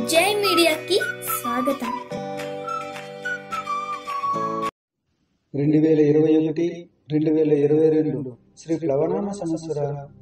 జై మీడియాకి స్వాగతం రెండు వేల ఇరవై ఒకటి రెండు వేల ఇరవై రెండు శ్రీ ప్లవనామ సంవత్సర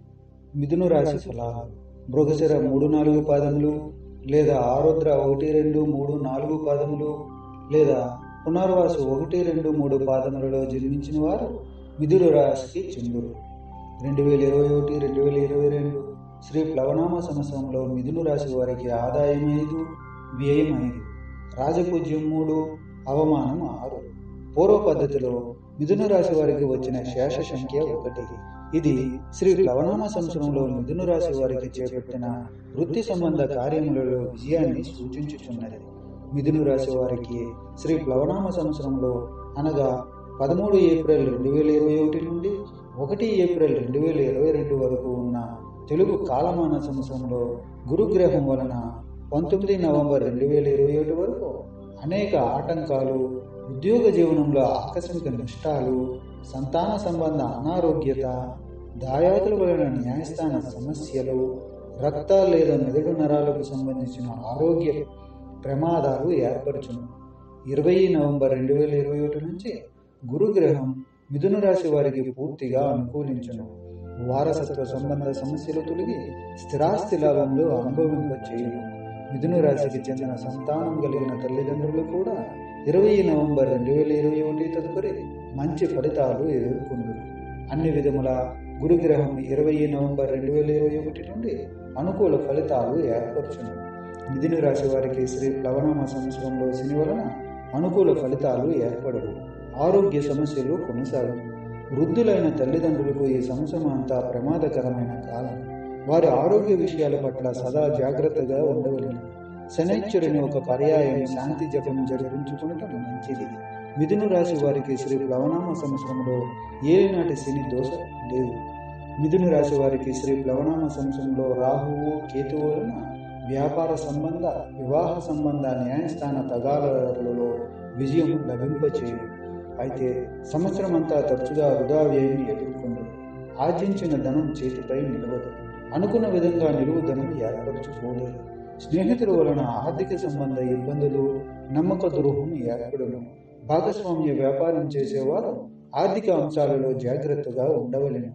మిథున రాశి ఫలాలు మృగశిర మూడు నాలుగు పాదములు లేదా ఆరుద్ర ఒకటి రెండు మూడు నాలుగు పాదములు లేదా పునర్వాసు ఒకటి రెండు మూడు పాదములలో జన్మించిన వారు మిథున రాశికి చెందురు రెండు వేల ఇరవై ఒకటి రెండు వేల ఇరవై రెండు శ్రీ ప్లవనామ సంవత్సరంలో మిథున రాశి వారికి ఆదాయం ఐదు వ్యయం ఐదు రాజపూజ్యం మూడు అవమానం ఆరు పూర్వ పద్ధతిలో మిథున రాశి వారికి వచ్చిన శేష సంఖ్య ఒకటి ఇది శ్రీ ప్లవనామ సంవత్సరంలో మిథున రాశి వారికి చేపట్టిన వృత్తి సంబంధ కార్యములలో విజయాన్ని సూచించుచున్నది మిథున రాశి వారికి శ్రీ ప్లవనామ సంవత్సరంలో అనగా పదమూడు ఏప్రిల్ రెండు వేల ఇరవై ఒకటి నుండి ఒకటి ఏప్రిల్ రెండు వేల ఇరవై రెండు వరకు ఉన్న తెలుగు కాలమాన సంవత్సరంలో గురుగ్రహం వలన పంతొమ్మిది నవంబర్ రెండు వేల ఇరవై ఒకటి వరకు అనేక ఆటంకాలు ఉద్యోగ జీవనంలో ఆకస్మిక నష్టాలు సంతాన సంబంధ అనారోగ్యత దాయాదుల వలన న్యాయస్థాన సమస్యలు రక్త లేదా మెదడు నరాలకు సంబంధించిన ఆరోగ్య ప్రమాదాలు ఏర్పరచును ఇరవై నవంబర్ రెండు వేల ఇరవై ఒకటి నుంచి గురుగ్రహం మిథున రాశి వారికి పూర్తిగా అనుకూలించును వారసత్వ సంబంధ సమస్యలు తొలగి స్థిరాస్తి లాభంలో అనుభవింపచేయును మిథున రాశికి చెందిన సంతానం కలిగిన తల్లిదండ్రులు కూడా ఇరవై నవంబర్ రెండు వేల ఇరవై ఒకటి తదుపరి మంచి ఫలితాలు ఎదుర్కొంది అన్ని విధముల గురుగ్రహం ఇరవై నవంబర్ రెండు వేల ఇరవై ఒకటి నుండి అనుకూల ఫలితాలు ఏర్పరచును మిథున రాశి వారికి శ్రీ ప్లవనామ సంవత్సరంలో శని వలన అనుకూల ఫలితాలు ఏర్పడవు ఆరోగ్య సమస్యలు కొనసాగవు వృద్ధులైన తల్లిదండ్రులకు ఈ సంవత్సరం అంతా ప్రమాదకరమైన కాలం వారి ఆరోగ్య విషయాల పట్ల సదా జాగ్రత్తగా ఉండవలను శనైశ్వరుని ఒక పర్యాయం శాంతి జపం జరిపించుకునటం మంచిది మిథున రాశి వారికి శ్రీ ప్లవనామ సంవత్సరంలో ఏలినాటి శని దోష లేదు మిథున రాశి వారికి శ్రీ ప్లవనామ సంవత్సరంలో రాహువు కేతువు వలన వ్యాపార సంబంధ వివాహ సంబంధ న్యాయస్థాన తగాదాలలో విజయం లభింపచేయదు అయితే సంవత్సరం అంతా తరచుగా వృధా వ్యయం ఎదుర్కొంది ఆర్జించిన ధనం చేతిపై నిలవదు అనుకున్న విధంగా నిలువు ధనం ఏర్పరచుకోలేదు స్నేహితుల వలన ఆర్థిక సంబంధ ఇబ్బందులు నమ్మక ద్రోహం ఏర్పడును భాగస్వామ్య వ్యాపారం చేసేవారు ఆర్థిక అంశాలలో జాగ్రత్తగా ఉండవలెను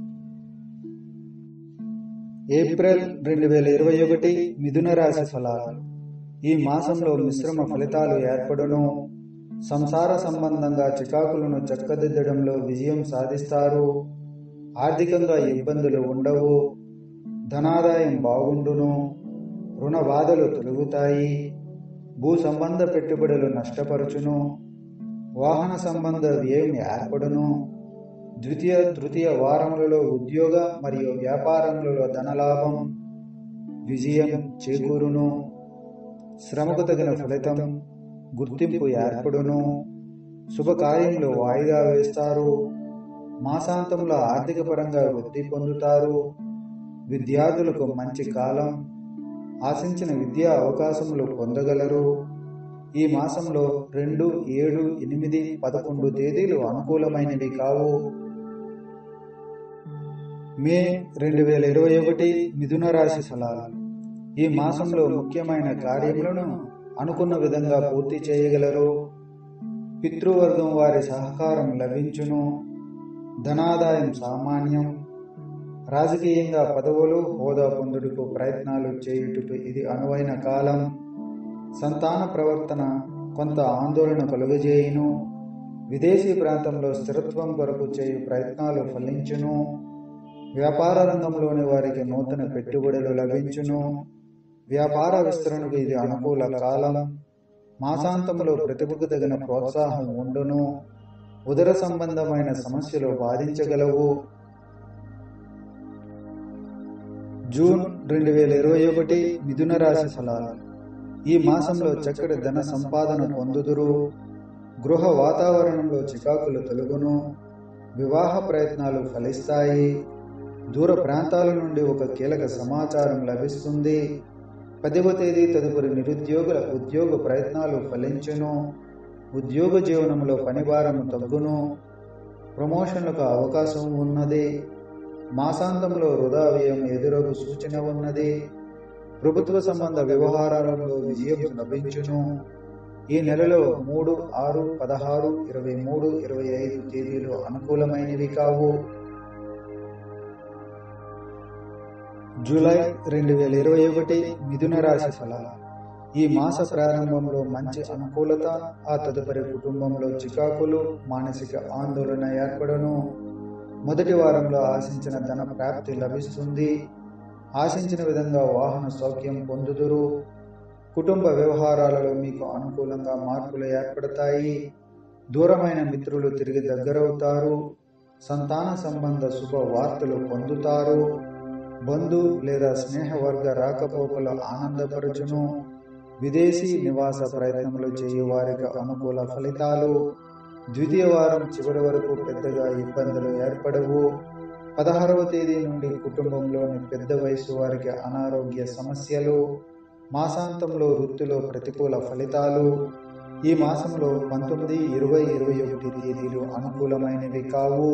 ఏప్రిల్ రెండు వేల ఇరవై ఒకటి మిథున రాశి ఫలాలు ఈ మాసంలో మిశ్రమ ఫలితాలు ఏర్పడును సంసార సంబంధంగా చికాకులను చక్కదిద్దడంలో విజయం సాధిస్తారు ఆర్థికంగా ఇబ్బందులు ఉండవు ధనాదాయం బాగుండును రుణ బాధలు తొలగుతాయి భూ సంబంధ పెట్టుబడులు నష్టపరచును వాహన సంబంధ వ్యయం ఏర్పడును ద్వితీయ తృతీయ వారములలో ఉద్యోగ మరియు వ్యాపారములలో ధనలాభం విజయం చేకూరును శ్రమకు తగిన ఫలితం గుర్తింపు ఏర్పడును శుభకార్యములు వాయిదా వేస్తారు మాసాంతంలో ఆర్థిక పరంగా వృద్ధి పొందుతారు విద్యార్థులకు మంచి కాలం ఆశించిన విద్యా అవకాశములు పొందగలరు ఈ మాసంలో రెండు ఏడు ఎనిమిది పదకొండు తేదీలు అనుకూలమైనవి కావు మే రెండు వేల ఇరవై ఒకటి మిథున రాశి ఫలాలు ఈ మాసంలో ముఖ్యమైన కార్యములను అనుకున్న విధంగా పూర్తి చేయగలరు పితృవర్గం వారి సహకారం లభించును ధనాదాయం సామాన్యం రాజకీయంగా పదవులు హోదా పొందుటకు ప్రయత్నాలు చేయుటకు ఇది అనువైన కాలం సంతాన ప్రవర్తన కొంత ఆందోళన కలుగజేయును విదేశీ ప్రాంతంలో స్థిరత్వం కొరకు చేయు ప్రయత్నాలు ఫలించును వ్యాపార రంగంలోని వారికి నూతన పెట్టుబడులు లభించును వ్యాపార విస్తరణకు ఇది అనుకూల కాలం మాసాంతంలో ప్రతిభకు తగిన ప్రోత్సాహం ఉండును ఉదర సంబంధమైన సమస్యలు బాధించగలవు జూన్ రెండు వేల ఇరవై ఒకటి మిథున రాశి ఫలాలు ఈ మాసంలో చక్కటి ధన సంపాదన పొందుదురు గృహ వాతావరణంలో చికాకులు తొలగును వివాహ ప్రయత్నాలు ఫలిస్తాయి దూర ప్రాంతాల నుండి ఒక కీలక సమాచారం లభిస్తుంది పదవ తేదీ తదుపరి నిరుద్యోగుల ఉద్యోగ ప్రయత్నాలు ఫలించును ఉద్యోగ జీవనంలో పనిభారం తగ్గును ప్రమోషన్లకు అవకాశం ఉన్నది మాసాంతంలో వృధా వ్యయం ఎదురగు సూచన ఉన్నది ప్రభుత్వ సంబంధ వ్యవహారాలలో విజయం లభించును ఈ నెలలో మూడు ఆరు పదహారు ఇరవై మూడు ఇరవై ఐదు తేదీలు అనుకూలమైనవి కావు జూలై రెండు వేల ఇరవై ఒకటి మిథున రాశి ఫలాలు ఈ మాస ప్రారంభంలో మంచి అనుకూలత ఆ తదుపరి కుటుంబంలో చికాకులు మానసిక ఆందోళన ఏర్పడను మొదటి వారంలో ఆశించిన ధన ప్రాప్తి లభిస్తుంది ఆశించిన విధంగా వాహన సౌఖ్యం పొందుదురు కుటుంబ వ్యవహారాలలో మీకు అనుకూలంగా మార్పులు ఏర్పడతాయి దూరమైన మిత్రులు తిరిగి దగ్గరవుతారు సంతాన సంబంధ శుభ వార్తలు పొందుతారు బంధు లేదా స్నేహవర్గ రాకపోకలు ఆనందపరచును విదేశీ నివాస ప్రయత్నములు చేయు వారికి అనుకూల ఫలితాలు ద్వితీయ వారం చివరి వరకు పెద్దగా ఇబ్బందులు ఏర్పడవు పదహారవ తేదీ నుండి కుటుంబంలోని పెద్ద వయసు వారికి అనారోగ్య సమస్యలు మాసాంతంలో వృత్తిలో ప్రతికూల ఫలితాలు ఈ మాసంలో పంతొమ్మిది ఇరవై ఇరవై ఒకటి తేదీలు అనుకూలమైనవి కావు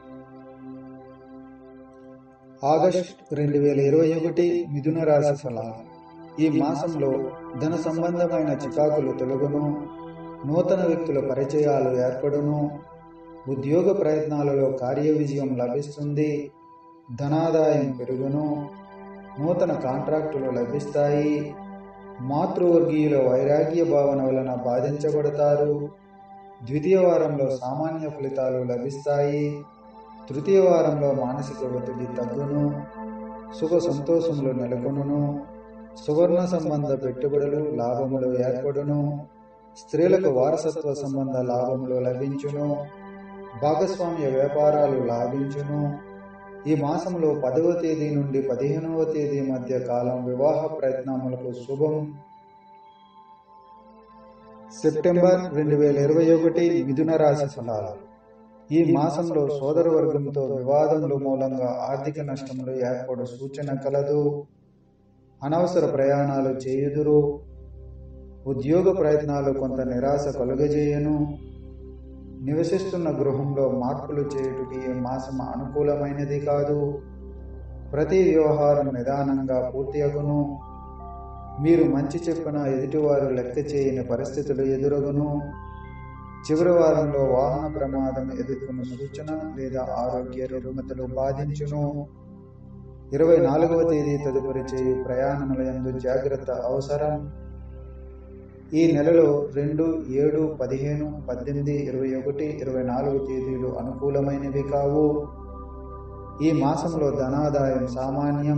ఆగస్ట్ రెండు వేల ఇరవై ఒకటి మిథున రాశి ఫలాలు ఈ మాసంలో ధన సంబంధమైన చికాకులు తొలగును నూతన వ్యక్తుల పరిచయాలు ఏర్పడును ఉద్యోగ ప్రయత్నాలలో కార్య విజయం లభిస్తుంది ధనాదాయం పెరుగును నూతన కాంట్రాక్టులు లభిస్తాయి మాతృవర్గీయుల వైరాగ్య భావన వలన బాధించబడతారు ద్వితీయ వారంలో సామాన్య ఫలితాలు లభిస్తాయి తృతీయ వారంలో మానసిక ఒత్తిడి తగ్గును సుఖ సంతోషములు నెలకొనును సువర్ణ సంబంధ పెట్టుబడులు లాభములు ఏర్పడును స్త్రీలకు వారసత్వ సంబంధ లాభములు లభించును భాగస్వామ్య వ్యాపారాలు లాభించును ఈ మాసంలో పదవ తేదీ నుండి పదిహేనవ తేదీ మధ్య కాలం వివాహ ప్రయత్నములకు శుభం సెప్టెంబర్ రెండు వేల ఇరవై ఒకటి మిథున రాశి ఫలాలు ఈ మాసంలో సోదర వర్గంతో వివాదముల మూలంగా ఆర్థిక నష్టములు ఏర్పడు సూచన కలదు అనవసర ప్రయాణాలు చేయుదురు ఉద్యోగ ప్రయత్నాలు కొంత నిరాశ కలుగజేయను నివసిస్తున్న గృహంలో మార్పులు చేయుటకి ఈ మాసం అనుకూలమైనది కాదు ప్రతి వ్యవహారం నిదానంగా పూర్తి అగును మీరు మంచి చెప్పిన ఎదుటివారు లెక్క చేయని పరిస్థితులు ఎదురగును చివరి వారంలో వాహన ప్రమాదం ఎదుర్కొన్న సూచన లేదా ఆరోగ్య రుగ్మతలు బాధించును ఇరవై నాలుగవ తేదీ తదుపరి చేయు ప్రయాణముల యందు జాగ్రత్త అవసరం ఈ నెలలో రెండు ఏడు పదిహేను పద్దెనిమిది ఇరవై ఒకటి ఇరవై నాలుగు తేదీలు అనుకూలమైనవి కావు ఈ మాసంలో ధనాదాయం సామాన్యం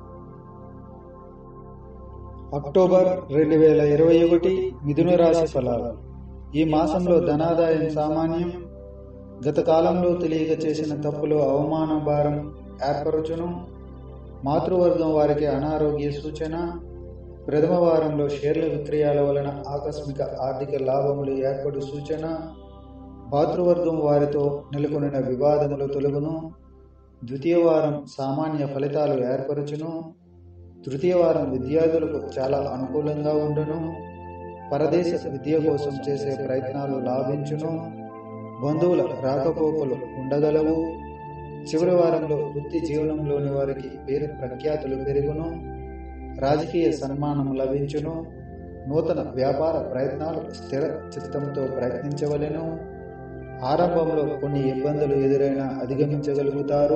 అక్టోబర్ రెండు వేల ఇరవై ఒకటి మిథున రాశి ఫలాలు ఈ మాసంలో ధనాదాయం సామాన్యం గత కాలంలో తెలియక చేసిన తప్పులు అవమాన భారం ఏర్పరచును మాతృవర్గం వారికి అనారోగ్య సూచన ప్రథమ వారంలో షేర్ల విక్రయాల వలన ఆకస్మిక ఆర్థిక లాభములు ఏర్పడు సూచన భాతృవర్గం వారితో నెలకొనిన వివాదములు తొలగును ద్వితీయ వారం సామాన్య ఫలితాలు ఏర్పరచును తృతీయ వారం విద్యార్థులకు చాలా అనుకూలంగా ఉండును పరదేశ విద్య కోసం చేసే ప్రయత్నాలు లాభించును బంధువుల రాకపోకలు ఉండగలవు చివరి వారంలో వృత్తి జీవనంలోని వారికి పేరు ప్రఖ్యాతులు పెరుగును రాజకీయ సన్మానం లభించును నూతన వ్యాపార ప్రయత్నాలు స్థిర చిత్తంతో ప్రయత్నించవలెను ఆరంభంలో కొన్ని ఇబ్బందులు ఎదురైనా అధిగమించగలుగుతారు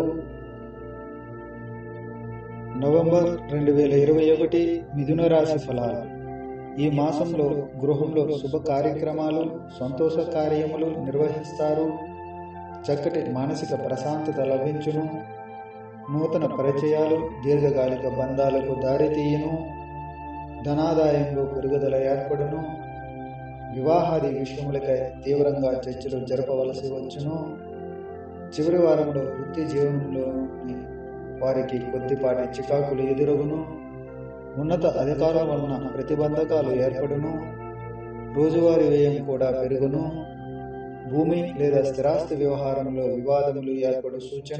నవంబర్ రెండు వేల ఇరవై ఒకటి మిథున రాశి ఫలాలు ఈ మాసంలో గృహంలో శుభ కార్యక్రమాలు సంతోష కార్యములు నిర్వహిస్తారు చక్కటి మానసిక ప్రశాంతత లభించును నూతన పరిచయాలు దీర్ఘకాలిక బంధాలకు దారితీయును ధనాదాయంలో పెరుగుదల ఏర్పడును వివాహాది విషయములకై తీవ్రంగా చర్చలు జరపవలసి వచ్చును చివరి వారంలో వృత్తి జీవనంలోని వారికి కొద్దిపాటి చికాకులు ఎదురగును ఉన్నత అధికారం వలన ప్రతిబంధకాలు ఏర్పడును రోజువారీ వ్యయం కూడా పెరుగును భూమి లేదా స్థిరాస్తి వ్యవహారంలో వివాదములు ఏర్పడు సూచన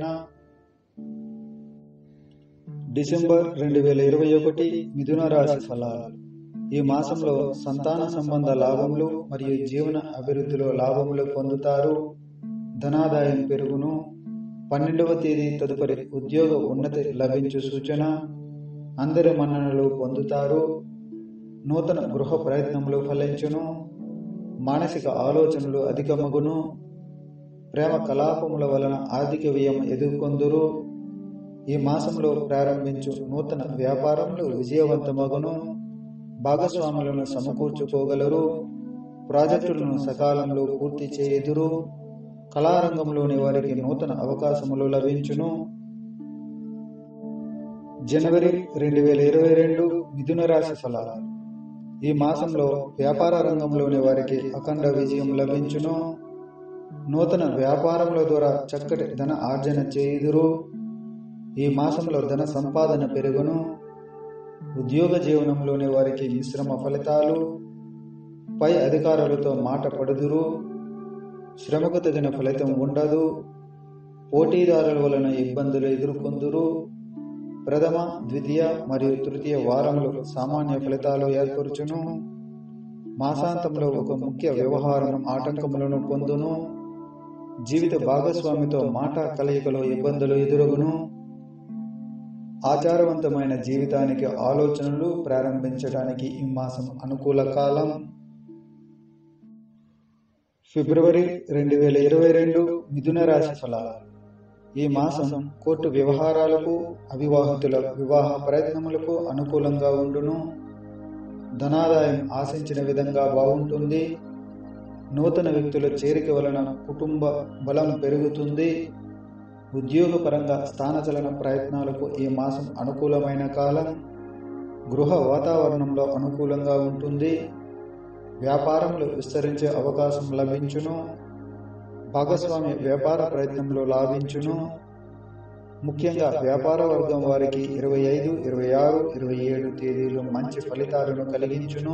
డిసెంబర్ రెండు వేల ఇరవై ఒకటి మిథున రాశి ఫలాలు ఈ మాసంలో సంతాన సంబంధ లాభములు మరియు జీవన అభివృద్ధిలో లాభములు పొందుతారు ధనాదాయం పెరుగును పన్నెండవ తేదీ తదుపరి ఉద్యోగ ఉన్నతి లభించు సూచన అందరి మన్ననలు పొందుతారు నూతన గృహ ప్రయత్నములు ఫలించును మానసిక ఆలోచనలు అధికమగును ప్రేమ కలాపముల వలన ఆర్థిక వ్యయం ఎదుర్కొందురు ఈ మాసంలో ప్రారంభించు నూతన వ్యాపారములు విజయవంతమగును భాగస్వాములను సమకూర్చుకోగలరు ప్రాజెక్టులను సకాలంలో పూర్తి చేయుదురు కళారంగంలోని వారికి నూతన అవకాశములు లభించును జనవరి రెండు వేల ఇరవై రెండు మిథున రాశి ఫలాలు ఈ మాసంలో వ్యాపార రంగంలోని వారికి అఖండ విజయం లభించును నూతన వ్యాపారముల ద్వారా చక్కటి ధన ఆర్జన చేయుదురు ఈ మాసంలో ధన సంపాదన పెరుగును ఉద్యోగ జీవనంలోని వారికి మిశ్రమ ఫలితాలు పై అధికారులతో మాట పడుదురు శ్రమకు తగిన ఫలితం ఉండదు పోటీదారుల వలన ఇబ్బందులు ఎదుర్కొందురు ప్రథమ ద్వితీయ మరియు తృతీయ వారములు సామాన్య ఫలితాలు ఏర్పరచును మాసాంతంలో ఒక ముఖ్య వ్యవహారం ఆటంకములను పొందును జీవిత భాగస్వామితో మాట కలయికలో ఇబ్బందులు ఎదురగును ఆచారవంతమైన జీవితానికి ఆలోచనలు ప్రారంభించడానికి ఈ మాసం అనుకూల కాలం ఫిబ్రవరి రెండు వేల ఇరవై రెండు మిథున రాశి ఫలాలు ఈ మాసం కోర్టు వ్యవహారాలకు అవివాహితుల వివాహ ప్రయత్నములకు అనుకూలంగా ఉండును ధనాదాయం ఆశించిన విధంగా బాగుంటుంది నూతన వ్యక్తుల చేరిక వలన కుటుంబ బలం పెరుగుతుంది ఉద్యోగపరంగా స్థానచలన ప్రయత్నాలకు ఈ మాసం అనుకూలమైన కాలం గృహ వాతావరణంలో అనుకూలంగా ఉంటుంది వ్యాపారములు విస్తరించే అవకాశం లభించును భాగస్వామి వ్యాపార ప్రయత్నంలో లాభించును ముఖ్యంగా వ్యాపార వర్గం వారికి ఇరవై ఐదు ఇరవై ఆరు ఇరవై ఏడు తేదీలు మంచి ఫలితాలను కలిగించును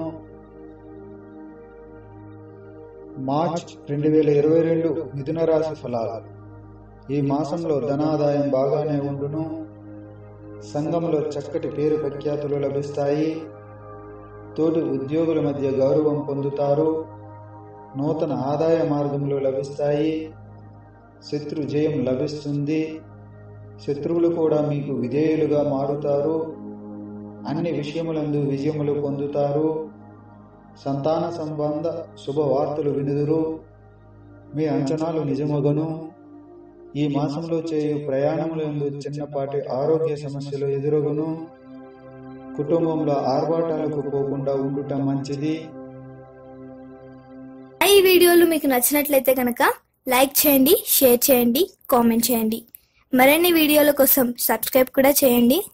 మార్చ్ రెండు వేల ఇరవై రెండు మిథున రాశి ఫలాలు ఈ మాసంలో ధనాదాయం బాగానే ఉండును సంఘంలో చక్కటి పేరు ప్రఖ్యాతులు లభిస్తాయి తోటి ఉద్యోగుల మధ్య గౌరవం పొందుతారు నూతన ఆదాయ మార్గములు లభిస్తాయి శత్రు జయం లభిస్తుంది శత్రువులు కూడా మీకు విధేయులుగా మారుతారు అన్ని విషయములందు విజయములు పొందుతారు సంతాన సంబంధ శుభవార్తలు వినుదురు మీ అంచనాలు నిజమగను ఈ మాసంలో చేయు ప్రయాణములందు చిన్నపాటి ఆరోగ్య సమస్యలు ఎదురగును కుటుంబంలో ఆర్భాటాలకు పోకుండా ఉండుట మంచిది ఈ వీడియోలు మీకు నచ్చినట్లయితే కనుక లైక్ చేయండి షేర్ చేయండి కామెంట్ చేయండి మరిన్ని వీడియోల కోసం సబ్స్క్రైబ్ కూడా చేయండి